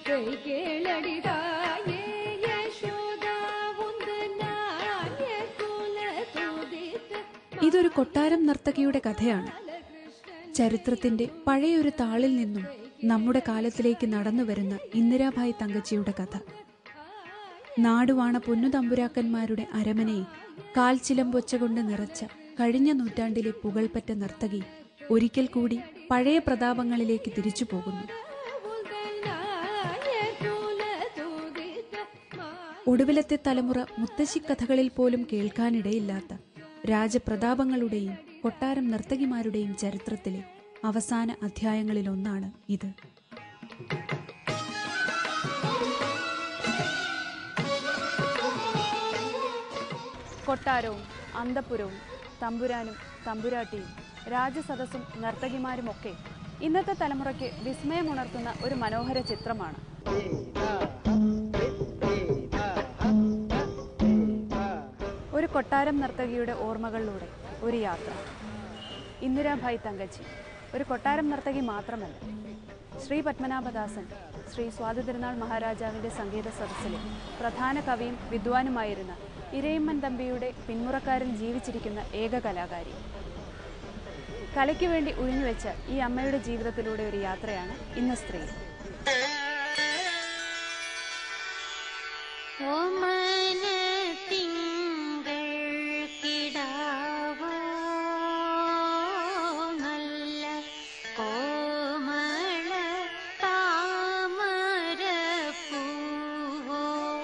கை கேளடிதாயே யசோதா உந்து நாய குல துதித்த ഇതൊരു കൊട്ടാരം നർത്തകിയുടെ കഥയാണ് ചരിത്രത്തിന്റെ പഴയൊരു താളിൽ നിന്നും നമ്മുടെ കാലത്തിലേക്ക് നടന്നു വരുന്ന ഇന്ദിരാഭായ് തങ്കച്ചിയുടെ കഥ നാടുവാണ പൊന്നുതമ്പുരാക്കന്മാരുടെ അരമനയെ കാൽച്ചിലമ്പൊച്ച കൊണ്ട് നിറച്ച കഴിഞ്ഞ നൂറ്റാണ്ടിലെ പുകൾപ്പറ്റ നർത്തകി ഒരിക്കൽ കൂടി പഴയ പ്രതാപങ്ങളിലേക്ക് തിരിച്ചു പോകുന്നു உந்து நாய குல துதித்த ഒടുവിലത്തെ തലമുറ മുത്തശ്ശിക്കഥകളിൽ പോലും കേൾക്കാനിടയില്ലാത്ത രാജപ്രതാപങ്ങളുടെയും കൊട്ടാരം നർത്തകിമാരുടെയും ചരിത്രത്തിലെ അവസാന അധ്യായങ്ങളിലൊന്നാണ് ഇത് കൊട്ടാരവും അന്തപുരവും തമ്പുരാനും തമ്പുരാട്ടിയും രാജസദസ്സും നർത്തകിമാരുമൊക്കെ ഇന്നത്തെ തലമുറയ്ക്ക് വിസ്മയമുണർത്തുന്ന ഒരു മനോഹര ചിത്രമാണ് ഒരു കൊട്ടാരം നർത്തകിയുടെ ഓർമ്മകളിലൂടെ ഒരു യാത്ര ഇന്ദിരാഭായ് തങ്കച്ചി ഒരു കൊട്ടാരം നർത്തകി മാത്രമല്ല ശ്രീ പത്മനാഭദാസൻ ശ്രീ സ്വാതി തിരുനാൾ മഹാരാജാവിൻ്റെ സംഗീത സദസ്സിലെ പ്രധാന കവിയും വിദ്വാനുമായിരുന്ന ഇരയിമ്മൻ തമ്പിയുടെ പിന്മുറക്കാരിൽ ജീവിച്ചിരിക്കുന്ന ഏക കലാകാരി കലയ്ക്ക് വേണ്ടി ഉഴിഞ്ഞുവെച്ച ഈ അമ്മയുടെ ജീവിതത്തിലൂടെ ഒരു യാത്രയാണ് ഇന്ന് സ്ത്രീ ഓമന തിങ്കൾ കിടാവോ നല്ല കോമള താമര പൂവോ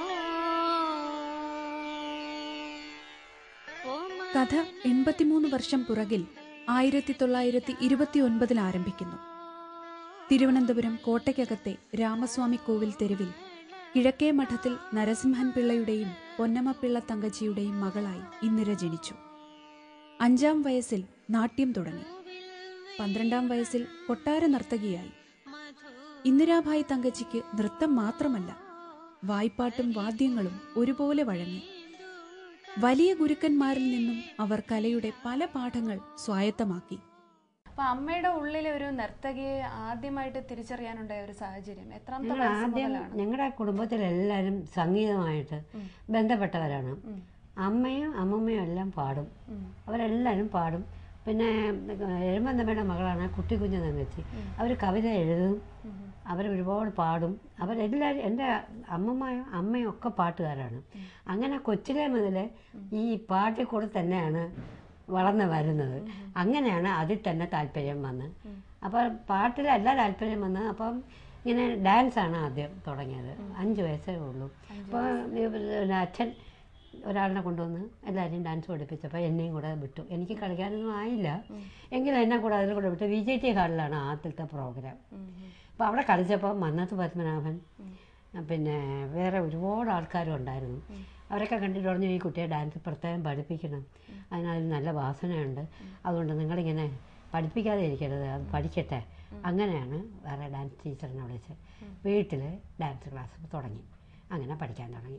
കഥ എൺപത്തിമൂന്ന് വർഷം പുറകിൽ ആയിരത്തി തൊള്ളായിരത്തി ഇരുപത്തിയൊൻപതിൽ ആരംഭിക്കുന്നു തിരുവനന്തപുരം കോട്ടയ്ക്കകത്തെ രാമസ്വാമി കോവിൽ തെരുവിൽ കിഴക്കേ മഠത്തിൽ നരസിംഹൻ പിള്ളയുടെയും പൊന്നമ്മപ്പിള്ള തങ്കച്ചിയുടെയും മകളായി ഇന്ദിര ജനിച്ചു അഞ്ചാം വയസ്സിൽ നാട്യം തുടങ്ങി പന്ത്രണ്ടാം വയസ്സിൽ കൊട്ടാര നർത്തകിയായി ഇന്ദിരാഭായ് തങ്കച്ചിക്ക് നൃത്തം മാത്രമല്ല വായ്പാട്ടും വാദ്യങ്ങളും ഒരുപോലെ വഴങ്ങി വലിയ ഗുരുക്കന്മാരിൽ നിന്നും അവർ കലയുടെ പല പാഠങ്ങൾ സ്വായത്തമാക്കി അപ്പൊ അമ്മയുടെ ഉള്ളിലെ ഒരു നർത്തകിയെ ആദ്യമായിട്ട് തിരിച്ചറിയാനുണ്ടായ ഒരു സാഹചര്യം എത്രാമത്തെ ഞങ്ങൾ വയസ്സ് ആദ്യം മുതലാണ് ഞങ്ങളുടെ കുടുംബത്തിലെല്ലാവരും സംഗീതമായിട്ട് ബന്ധപ്പെട്ടവരാണ് അമ്മയും അമ്മമ്മയും എല്ലാം പാടും അവരെല്ലാവരും പാടും പിന്നെ എഴുമന്തമ്മയുടെ മകളാണ് കുട്ടിക്കുഞ്ഞ് തങ്കച്ചി അവർ കവിത എഴുതും അവർ ഒരുപാട് പാടും അവരെല്ലാവരും എൻ്റെ അമ്മമ്മയും അമ്മയും ഒക്കെ പാട്ടുകാരാണ് അങ്ങനെ കൊച്ചിലെ മുതലേ ഈ പാട്ടിൽ കൂടെ തന്നെയാണ് വളർന്നു വരുന്നത് അങ്ങനെയാണ് അതിൽ തന്നെ താല്പര്യം വന്ന് അപ്പോൾ പാട്ടിലല്ല താല്പര്യം വന്ന് അപ്പം ഇങ്ങനെ ഡാൻസാണ് ആദ്യം തുടങ്ങിയത് അഞ്ച് വയസ്സേ ഉള്ളൂ അപ്പോൾ അച്ഛൻ ഒരാളിനെ കൊണ്ടുവന്ന് എല്ലാവരെയും ഡാൻസ് പഠിപ്പിച്ചപ്പോൾ എന്നെയും കൂടെ വിട്ടു എനിക്ക് കളിക്കാനൊന്നും ആയില്ല എങ്കിലും എന്നെ കൂടെ അതിൽ കൂടെ വിട്ടു വി ജെ ടി ഹാളിലാണ് ആദ്യത്തെ പ്രോഗ്രാം അപ്പോൾ അവിടെ കളിച്ചപ്പോൾ മന്നത്ത് പത്മനാഭൻ പിന്നെ വേറെ ഒരുപാട് ആൾക്കാരും ഉണ്ടായിരുന്നു അവരൊക്കെ കണ്ടിട്ട് പറഞ്ഞു ഈ കുട്ടിയെ ഡാൻസ് പ്രത്യേകം പഠിപ്പിക്കണം അതിനതിൽ നല്ല വാസനയുണ്ട് അതുകൊണ്ട് നിങ്ങളിങ്ങനെ പഠിപ്പിക്കാതെ ഇരിക്കരുത് അത് പഠിക്കട്ടെ അങ്ങനെയാണ് വേറെ ഡാൻസ് ടീച്ചറിനെ വിളിച്ച് വീട്ടിൽ ഡാൻസ് ക്ലാസ് തുടങ്ങി അങ്ങനെ പഠിക്കാൻ തുടങ്ങി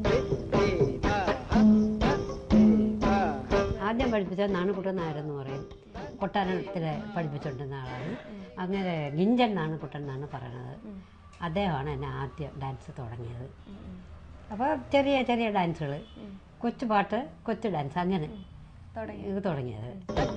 ആദ്യം പഠിപ്പിച്ച നാണുകുട്ടൻ നായരെന്ന് പറയും കൊട്ടാരത്തിൽ പഠിപ്പിച്ചുകൊണ്ടിരുന്ന ആളാണ് അങ്ങനെ ഗിഞ്ചൻ നാണുകുട്ടൻ എന്നാണ് പറയണത് അദ്ദേഹമാണ് എന്നെ ആദ്യം ഡാൻസ് തുടങ്ങിയത് അപ്പോൾ ചെറിയ ചെറിയ ഡാൻസുകൾ കൊച്ചു പാട്ട് കൊച്ചു ഡാൻസ് അങ്ങനെ ഇത് തുടങ്ങിയത്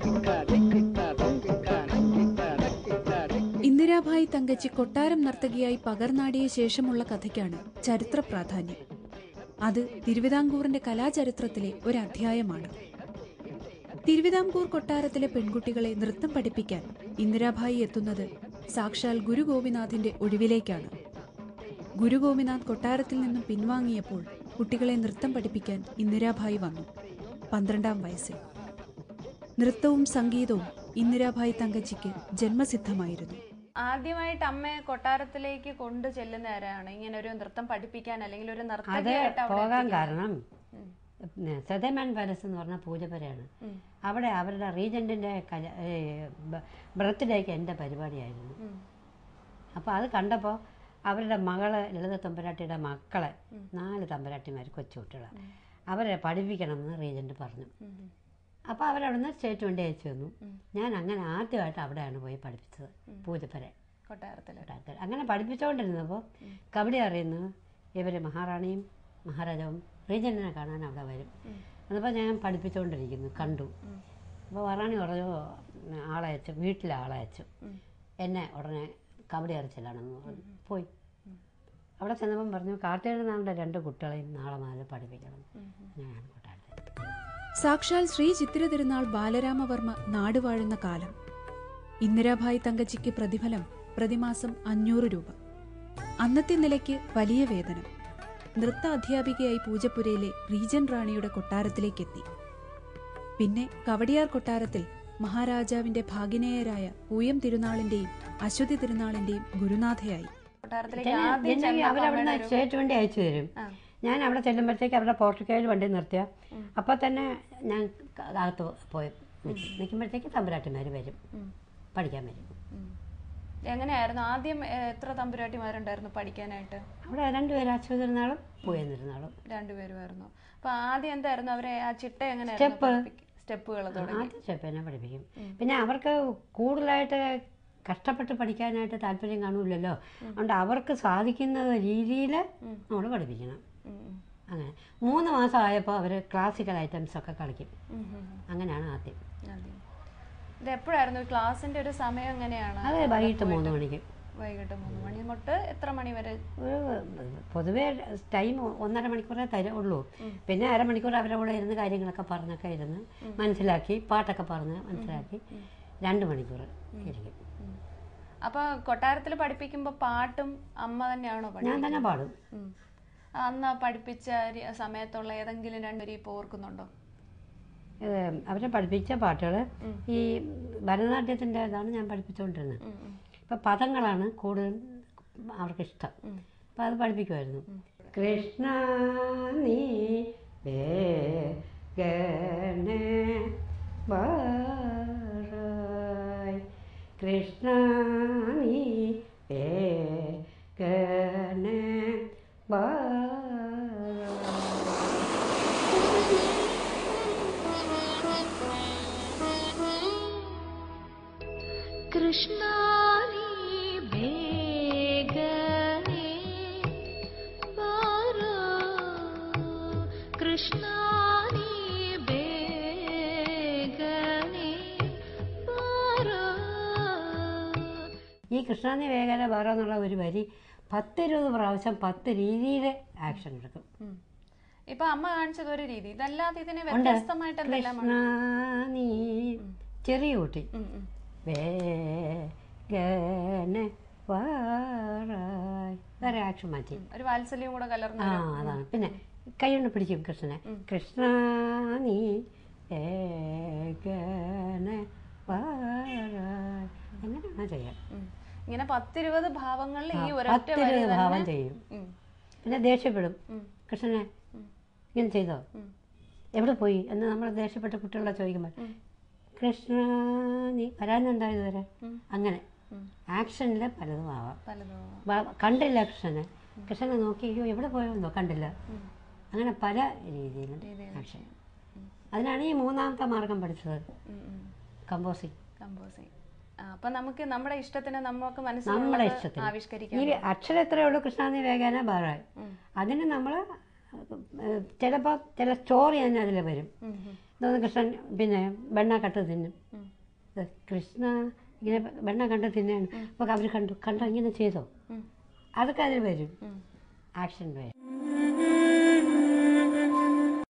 ഇന്ദിരാഭായ് തങ്കച്ചി കൊട്ടാരം നർത്തകിയായി പകർന്നാടിയ ശേഷമുള്ള കഥയ്ക്കാണ് ചരിത്ര പ്രാധാന്യം അത് തിരുവിതാംകൂറിന്റെ കലാചരിത്രത്തിലെ ഒരു അധ്യായമാണ് തിരുവിതാംകൂർ കൊട്ടാരത്തിലെ പെൺകുട്ടികളെ നൃത്തം പഠിപ്പിക്കാൻ ഇന്ദിരാഭായി എത്തുന്നത് സാക്ഷാൽ ഗുരു ഗോപിനാഥിന്റെ ഒഴിവിലേക്കാണ് ഗുരു ഗോപിനാഥ് കൊട്ടാരത്തിൽ നിന്നും പിൻവാങ്ങിയപ്പോൾ കുട്ടികളെ നൃത്തം പഠിപ്പിക്കാൻ ഇന്ദിരാഭായി വന്നു പന്ത്രണ്ടാം വയസ്സിൽ നൃത്തവും സംഗീതവും ഇന്ദിരാഭായ് തങ്കച്ചിക്ക് ജന്മസിദ്ധമായിരുന്നു ആദ്യമായിട്ട് അമ്മയെ കൊട്ടാരത്തിലേക്ക് കൊണ്ടു ചെല്ലുന്ന ആരാണ് ഇങ്ങനെ ഒരു നൃത്തം പഠിപ്പിക്കാൻ അല്ലെങ്കിൽ ഒരു അത് നർത്തകിയായിട്ട് അവിടെ പോകാൻ എത്തിക്കാൻ? കാരണം സദമാൻ പാലസ് എന്ന് പറഞ്ഞ പൂജപ്പുരയാണ് അവിടെ അവരുടെ റീജൻറ്റിൻ്റെ കല ബർത്ത്ഡേക്ക് എൻ്റെ പരിപാടിയായിരുന്നു അപ്പോൾ അത് കണ്ടപ്പോൾ അവരുടെ മകള് ലളിത തമ്പുരാട്ടിയുടെ മക്കളെ നാല് തമ്പുരാട്ടിമാർ കൊച്ചുകുട്ടികളെ അവരെ പഠിപ്പിക്കണമെന്ന് റീജൻറ്റ് പറഞ്ഞു അപ്പോൾ അവരവിടുന്ന് സ്റ്റേറ്റ് വണ്ടി അയച്ചു തന്നു ഞാൻ അങ്ങനെ ആദ്യമായിട്ട് അവിടെയാണ് പോയി പഠിപ്പിച്ചത് പൂജപ്പുര കൊട്ടാരത്തിൽ കൊട്ടാരത്തിൽ അങ്ങനെ പഠിപ്പിച്ചുകൊണ്ടിരുന്നപ്പോൾ കബഡി അറിയുന്നു ഇവർ മഹാറാണിയും മഹാരാജാവും റീജനെ കാണാൻ അവിടെ വരും അതിപ്പോൾ ഞാൻ പഠിപ്പിച്ചുകൊണ്ടിരിക്കുന്നു കണ്ടു അപ്പോൾ വറാണി പറഞ്ഞു ആളയച്ചു വീട്ടിലെ ആളയച്ചു എന്നെ ഉടനെ കബഡി അരച്ചിലാണെന്ന് പറഞ്ഞു പോയി അവിടെ ചെന്നപ്പം പറഞ്ഞു കാട്ടിയെഴുന്നാളുടെ രണ്ട് കുട്ടികളെയും നാളെ മുതൽ പഠിപ്പിക്കണം ഞാൻ കൊട്ടാരത്തിൽ സാക്ഷാൽ ശ്രീ ചിത്തിര തിരുനാൾ ബാലരാമവർമ്മ നാടുവാഴുന്ന കാലം ഇന്ദിരാഭായ് തങ്കച്ചിക്ക് പ്രതിഫലം പ്രതിമാസം അഞ്ഞൂറ് രൂപ അന്നത്തെ നിലയ്ക്ക് വലിയ വേതനം നൃത്ത അധ്യാപികയായി പൂജപ്പുരയിലെ റീജൻ റാണിയുടെ കൊട്ടാരത്തിലേക്കെത്തി പിന്നെ കവടിയാർ കൊട്ടാരത്തിൽ മഹാരാജാവിന്റെ ഭാഗിനേയരായ പൂയം തിരുനാളിന്റെയും അശ്വതി തിരുനാളിന്റെയും ഗുരുനാഥയായി കൊട്ടാരത്തിലേക്ക് എന്നെ- ആദ്യം എന്നെ ചെന്നപ്പോ അവരവിടുന്ന് അമ്മയുടെ ഒരു- സ്റ്റേറ്റ് വണ്ടി അയച്ചു തരും ആ. ഞാൻ അവിടെ ചെല്ലുമ്പോഴത്തേക്ക് അവരുടെ പോർട്ടുകയിൽ വണ്ടി നിർത്തിയ അപ്പോൾ തന്നെ ഞാൻ ക- അകത്ത് പോയി നിൽക്കുമ്പോഴത്തേക്ക് തമ്പുരാട്ടിമാർ വരും ഉം. പഠിക്കാൻ വരും ഉം. എങ്ങനെയായിരുന്നു ആദ്യം ഏ, എത്ര തമ്പുരാട്ടിമാരുണ്ടായിരുന്നു പഠിക്കാനായിട്ട് അവിടെ രണ്ടുപേരും അശ്വതിരുന്നാളും പോയെന്നിരുന്നാളും രണ്ടുപേരുമായിരുന്നു അപ്പൊ ആദ്യം എന്തായിരുന്നു അവരെ ആ ചിട്ട Step. എങ്ങനെയായിരുന്നു സ്റ്റെപ്പുകൾ തുടങ്ങി ആദ്യം സ്റ്റെപ്പിനെ പഠിപ്പിക്കും പിന്നെ അവർക്ക് കൂടുതലായിട്ട് കഷ്ടപ്പെട്ട് പഠിക്കാനായിട്ട് താല്പര്യം കാണൂലല്ലോ അതുകൊണ്ട് അവർക്ക് സാധിക്കുന്ന രീതിയിൽ നമ്മൾ പഠിപ്പിക്കണം ഉം, ഉം. അങ്ങനെ മൂന്ന് മാസം ആയപ്പോൾ അവർ ക്ലാസിക്കൽ ഐറ്റംസ് ഒക്കെ കളിക്കും ഉം, ഉം, ഉം. അങ്ങനെയാണ് ആദ്യം ആദ്യം. ഇത് എപ്പോഴായിരുന്നു ക്ലാസിന്റെ ഒരു സമയം എങ്ങനെയാണ് അത് വൈകിട്ട് മൂന്ന് മണിക്ക് വൈകിട്ട് മൂന്ന് മണി തൊട്ട് എത്ര മണി വരെ ഒരു പൊതുവേ ടൈം ഒന്നര മണിക്കൂറേ തരുള്ളൂ പിന്നെ അരമണിക്കൂർ അവരുടെ കൂടെ ഇരുന്ന് കാര്യങ്ങളൊക്കെ പറഞ്ഞൊക്കെ ഇരുന്ന് മനസ്സിലാക്കി പാട്ടൊക്കെ പറഞ്ഞ് മനസ്സിലാക്കി രണ്ട് മണിക്കൂർ ഇരിക്കും ഉം. അപ്പൊ കൊട്ടാരത്തിൽ പഠിപ്പിക്കുമ്പോ പാട്ടും അമ്മ തന്നെയാണോ ഞാൻ പഠിപ്പിക്കുന്നത് തന്നെ പാടും ഉം. അന്ന് പഠിപ്പിച്ച രി- സമയത്തുള്ള ഏതെങ്കിലും രണ്ടുപേരും ഇപ്പൊ ഓർക്കുന്നുണ്ടോ ഇത് അവരെ പഠിപ്പിച്ച പാട്ടുകൾ ഈ ഭരതനാട്യത്തിൻ്റെ ഇതാണ് ഞാൻ പഠിപ്പിച്ചുകൊണ്ടിരുന്നത് ഉം, ഉം. ഇപ്പം പദങ്ങളാണ് കൂടുതൽ അവർക്കിഷ്ടം അപ്പം അത് പഠിപ്പിക്കുമായിരുന്നു കൃഷ്ണ നീ വേഗനെ വാരായ്. കൃഷ്ണ നീ വേഗനെ വാരായ്. കൃഷ്ണാനി വേഗനേ ബാരാ കൃഷ്ണാനി വേഗനേ ബാരാ ഈ കൃഷ്ണാന്തി വേഗന വേറെ എന്നുള്ള ഒരു വരി പത്തിരുപത് പ്രാവശ്യം പത്ത് രീതിയിൽ ആക്ഷൻ എടുക്കും ഉം. ഇപ്പൊ അമ്മ കാണിച്ചത് ഒരു രീതി ഇതല്ലാതെ ഇതിന് ഉണ്ട് വ്യത്യസ്തമായിട്ട് എന്തെല്ലാം കൃഷ്ണ നീ ചെറിയ കുട്ടി ഉം, ഉം. വേഗന വാറായ് വേറെ ആക്ഷൻ മാറ്റി ഒരു വാത്സല്യം കൂടെ കലർന്ന ആ അതാണ് പിന്നെ കൈ കൊണ്ട് പിടിക്കും കൃഷ്ണനെ കൃഷ്ണ നീ വേഗന വാറായ് അങ്ങനെയാണ് ചെയ്യാം ഉം. ഇങ്ങനെ പത്തിരുപത് ഭാവങ്ങളിൽ ഈ ഒരൊറ്റ വരി പത്തിരുപത് ഭാവം തന്നെ ചെയ്യും ഉം. പിന്നെ ദേഷ്യപ്പെടും കൃഷ്ണനെ ഇങ്ങനെ ചെയ്തോ എവിടെ പോയി എന്ന് നമ്മൾ ദേഷ്യപ്പെട്ട കുട്ടികളെ ചോദിക്കുമ്പോൾ കൃഷ്ണ നീ വരാനെന്താ ഇതുവരെ അങ്ങനെ ആക്ഷനിൽ പലതും ആവാം പലതും വ- കണ്ടില്ല കൃഷ്ണനെ കൃഷ്ണനെ നോക്കി അയ്യോ എവിടെ പോയെന്നോ കണ്ടില്ല അങ്ങനെ പല രീതിയിലും ആക്ഷൻ അതിനാണ് ഈ മൂന്നാമത്തെ മാർഗം പഠിച്ചത് കമ്പോസിങ് കമ്പോസിങ് അപ്പൊ നമുക്ക് നമ്മുടെ ഇഷ്ടത്തിന് നമുക്ക് നമ്മുടെ മനസ്സിലുള്ള ഇഷ്ടത്തിന് ആവിഷ്കരിക്കാം ഈ അക്ഷരം എത്രയേ ഉള്ളൂ കൃഷ്ണാന്തി വേഗന ബാറായി അതിന് നമ്മൾ ചിലപ്പോൾ ചില സ്റ്റോറി തന്നെ അതിൽ വരും ഇതൊന്ന് കൃഷ്ണൻ പിന്നെ വെണ്ണ കട്ട് തിന്നും ഇത് കൃഷ്ണ ഇങ്ങനെ വെണ്ണ കണ്ട് തിന്നാണ് അപ്പോൾ അവർ കണ്ടു കണ്ടോ ഇങ്ങനെ ചെയ്തോ അതൊക്കെ അതിൽ വരും ആക്ഷൻ വരും